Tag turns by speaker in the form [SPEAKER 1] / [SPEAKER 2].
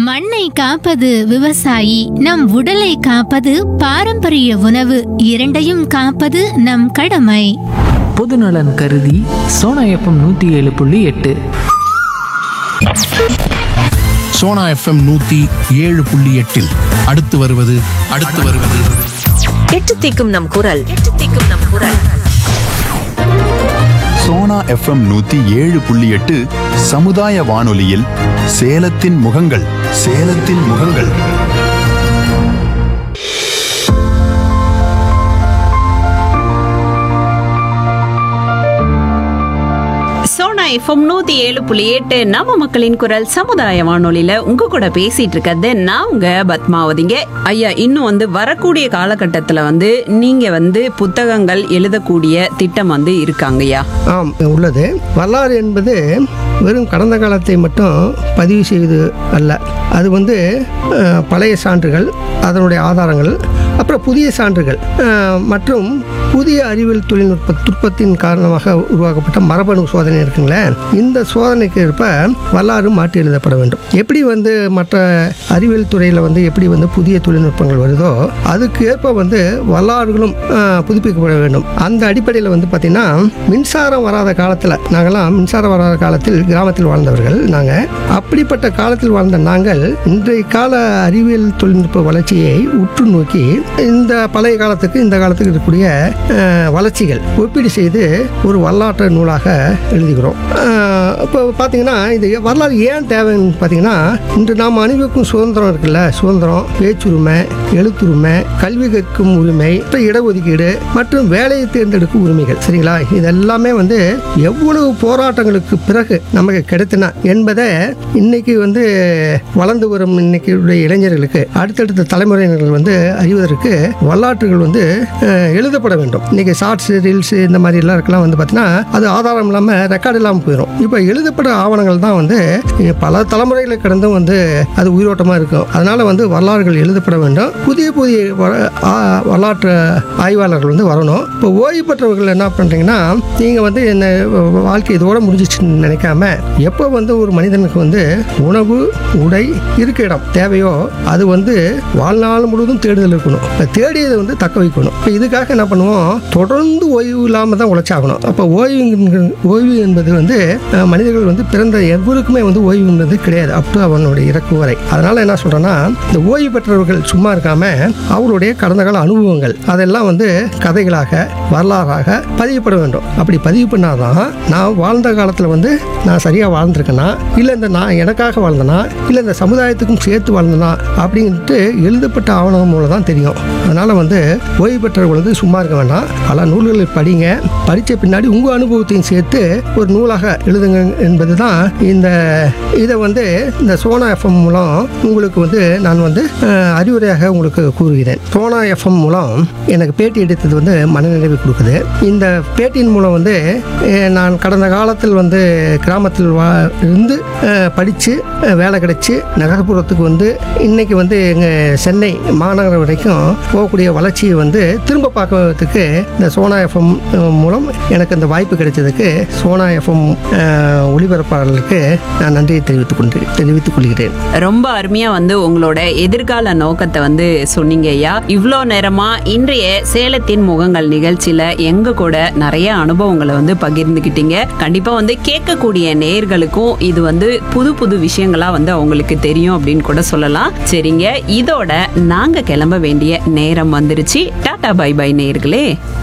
[SPEAKER 1] மண்ணை காப்பது விவசாயி நம் உடலை காப்பது பாரம்பரிய உணவு இரண்டையும் காப்பது நம் கடமை
[SPEAKER 2] பொதுநலன் கருதி சோனா எஃப்எம் நூற்றி ஏழு புள்ளி எட்டு
[SPEAKER 3] சோனா எஃப்எம் நூத்தி ஏழு புள்ளி எட்டில் அடுத்து வருவது அடுத்து வருவது
[SPEAKER 4] எட்டு தீக்கும் நம் குரல் எட்டு தீக்கும் நம் குரல்
[SPEAKER 5] சோனா எஃப்எம் நூத்தி ஏழு புள்ளி எட்டு சமுதாய வானொலியில் சேலத்தின் முகங்கள் சேலத்தின் முகங்கள்
[SPEAKER 6] சோனா எஃப்எம் நூத்தி ஏழு புள்ளி எட்டு நம்ம மக்களின் குரல் சமுதாய வானொலியில உங்க கூட பேசிட்டு இருக்கிறது நான் உங்க பத்மாவதிங்க ஐயா இன்னும் வந்து வரக்கூடிய காலகட்டத்துல வந்து நீங்க வந்து புத்தகங்கள் எழுதக்கூடிய திட்டம் வந்து இருக்காங்கய்யா
[SPEAKER 7] ஆம் உள்ளது வரலாறு என்பது வெறும் கடந்த காலத்தை மட்டும் பதிவு செய்வது அல்ல அது வந்து அஹ், பழைய சான்றுகள் அதனுடைய ஆதாரங்கள் அப்புறம் புதிய சான்றுகள் அஹ், மற்றும் புதிய அறிவியல் தொழில்நுட்ப நுட்பத்தின் காரணமாக உருவாக்கப்பட்ட மரபணு சோதனை இருக்குங்களே இந்த சோதனைக்கு ஏற்ப வரலாறு மாற்றி எழுதப்பட வேண்டும் எப்படி வந்து மற்ற அறிவியல் துறையில் வந்து எப்படி வந்து புதிய தொழில்நுட்பங்கள் வருதோ அதுக்கு ஏற்ப வந்து வரலாறுகளும் அஹ், புதுப்பிக்கப்பட வேண்டும் அந்த அடிப்படையில் வந்து பார்த்திங்கன்னா மின்சாரம் வராத காலத்தில் நாங்கள்லாம் மின்சாரம் வராத காலத்தில் கிராமத்தில் வாழ்ந்தவர்கள் நாங்கள் அப்படிப்பட்ட காலத்தில் வாழ்ந்த நாங்கள் இன்றைய கால அறிவியல் தொழில்நுட்ப வளர்ச்சியை உற்று நோக்கி இந்த பழைய காலத்துக்கு இந்த காலத்துக்கு இருக்கக்கூடிய அஹ், வளர்ச்சிகள் ஒப்பீடு செய்து ஒரு வரலாற்று நூலாக எழுதுகிறோம் அஹ், இப்போ பார்த்தீங்கன்னா இது வரலாறு ஏன் தேவைன்னு பார்த்தீங்கன்னா இன்று நாம் அனுபவிக்கும் சுதந்திரம் இருக்குல்ல சுதந்திரம் பேச்சுரிமை எழுத்துரிமை கல்வி கற்கும் உரிமை அப்புறம் இடஒதுக்கீடு மற்றும் வேலையை தேர்ந்தெடுக்கும் உரிமைகள் சரிங்களா இதெல்லாமே வந்து எவ்வளவு போராட்டங்களுக்கு பிறகு நமக்கு கிடைத்தன என்பதை இன்னைக்கு வந்து வளர்ந்து வரும் இன்னைக்கு உள்ள இளைஞர்களுக்கு அடுத்தடுத்த தலைமுறையினர்கள் வந்து அறிவதற்கு வரலாற்றுகள் வந்து அஹ், எழுதப்பட வேண்டும் இன்னைக்கு ஷார்ட்ஸ் ரீல்ஸ் இந்த மாதிரி எல்லாம் இருக்கலாம் வந்து பார்த்தீங்கன்னா அது ஆதாரம் இல்லாமல் ரெக்கார்டு இல்லாமல் போயிடும் இப்போ எழுதப்பட ஆவணங்கள் தான் வந்து இங்க பல தலைமுறைகளை கடந்தும் வந்து அது உயிரோட்டமாக இருக்கும் அதனால வந்து வரலாறுகள் எழுதப்பட வேண்டும் புதிய புதிய வ- ஆ- வரலாற்று ஆய்வாளர்கள் வந்து வரணும் இப்போ ஓய்வு பெற்றவர்கள் என்ன பண்ணுறீங்கன்னா நீங்கள் வந்து என்ன வாழ்க்கை இதோட முடிஞ்சிச்சுன்னு நினைக்காம எப்போ வந்து ஒரு மனிதனுக்கு வந்து உணவு உடை இருக்க இடம் தேவையோ அது வந்து வாழ்நாள் முழுவதும் தேடுதல் இருக்கணும் இப்போ தேடியதை வந்து தக்க வைக்கணும் இப்போ இதுக்காக என்ன பண்ணுவோம் தொடர்ந்து ஓய்வு இல்லாமல் தான் உழைச்சாகணும் அப்போ ஓய்வு என்கிற- ஓய்வு என்பது வந்து அஹ், மனிதர்கள் வந்து பிறந்த எவருக்குமே வந்து ஓய்வு என்பது கிடையாது அப் டு அவனுடைய இறக்கு வரை அதனால என்ன சொல்றேன்னா இந்த ஓய்வு பெற்றவர்கள் சும்மா இருக்காம அவருடைய கடந்த கால அனுபவங்கள் அதெல்லாம் வந்து கதைகளாக வரலாறாக பதிவுப்பட வேண்டும் அப்படி பதிவு பண்ணாதான் நான் வாழ்ந்த காலத்தில் வந்து நான் சரியாக வாழ்ந்திருக்கேனா இல்லை இந்த நான் எனக்காக வாழ்ந்தனா இல்லை இந்த சமுதாயத்துக்கும் சேர்த்து வாழ்ந்தனா அப்படின்ட்டு எழுதப்பட்ட ஆவணம் மூலம் தான் தெரியும் அதனால் வந்து ஓய்வு பெற்றவர்கள் வந்து சும்மா இருக்க வேண்டாம் பல நூல்களை படிங்க படித்த பின்னாடி உங்கள் அனுபவத்தையும் சேர்த்து ஒரு நூலாக எழுதுங்க என்பது தான் இந்த இதை வந்து இந்த சோனா எஃப்எம் மூலம் உங்களுக்கு வந்து நான் வந்து அஹ், அறிவுரையாக உங்களுக்கு கூறுகிறேன் சோனா எஃப்எம் மூலம் எனக்கு பேட்டி எடுத்தது வந்து மனநிறைவு கொடுக்குது இந்த பேட்டியின் மூலம் வந்து அஹ், நான் கடந்த காலத்தில் வந்து கிராமத்தில் வா இருந்து படித்து வேலை கிடைச்சி நகர்ப்புறத்துக்கு வந்து இன்னைக்கு வந்து எங்கள் சென்னை மாநகரம் வரைக்கும் போகக்கூடிய வளர்ச்சியை வந்து திரும்ப பார்க்கறதுக்கு இந்த சோனா எஃப்எம் மூலம் எனக்கு இந்த வாய்ப்பு கிடைச்சதுக்கு சோனா எஃப்எம் ஒளிபரப்பாளர்களுக்கு நான் நன்றியை தெரிவித்துக் கொண்டு தெரிவித்துக் கொள்கிறேன்
[SPEAKER 6] ரொம்ப அருமையா வந்து உங்களோட எதிர்கால நோக்கத்தை வந்து சொன்னீங்க ஐயா இவ்வளோ நேரமா இன்றைய சேலத்தின் முகங்கள் நிகழ்ச்சியில எங்க கூட நிறைய அனுபவங்களை வந்து பகிர்ந்துக்கிட்டீங்க கண்டிப்பா வந்து கேட்கக்கூடிய நேயர்களுக்கும் இது வந்து புது புது விஷயங்களா வந்து அவங்களுக்கு தெரியும் அப்படின்னு கூட சொல்லலாம் சரிங்க இதோட நாங்க கிளம்ப வேண்டிய நேரம் வந்துருச்சு டாடா பை பை நேயர்களே